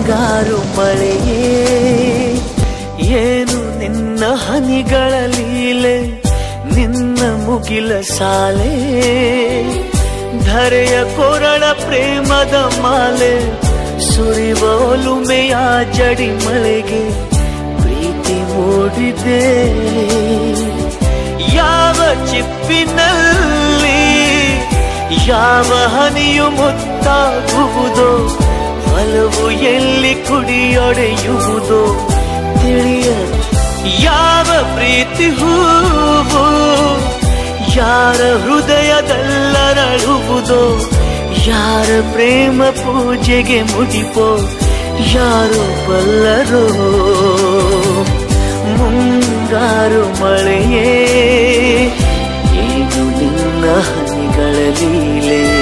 ಮುಂಗಾರು ಮಳೆಯೇ ಏನು ನಿನ್ನ ಹನಿಗಳ ಲೀಲೆ ನಿನ್ನ ಮುಗಿಲ ಸಾಲೆ ಧರೆಯ ಕೊರಳ ಪ್ರೇಮದ ಮಾಲೆ ಸುರಿವ ಒಲುಮೆಯ ಜಡಿ ಮಳೆಗೆ ಪ್ರೀತಿ ಮೂಡಿದೆ ಯಾವ ಚಿಪ್ಪಿನಲ್ಲಿ ಯಾವ ಹನಿಯು ಮುತ್ತಾಗುವುದೋ ಒಲವು ಎಲ್ಲಿ ಕುಡಿಯೊಡೆಯುವುದೋ ತಿಳಿಯ ಯಾವ ಪ್ರೀತಿ ಹೂವು ಯಾರ ಹೃದಯದಲ್ಲರಳುವುದೋ ಯಾರ ಪ್ರೇಮ ಪೂಜೆಗೆ ಮುಡಿಪೋ ಯಾರು ಬಲ್ಲರೋ ಮುಂಗಾರು ಮಳೆಯೇ ಏನು ನಿನ್ನ ಹನಿಗಳ ಲೀಲೆ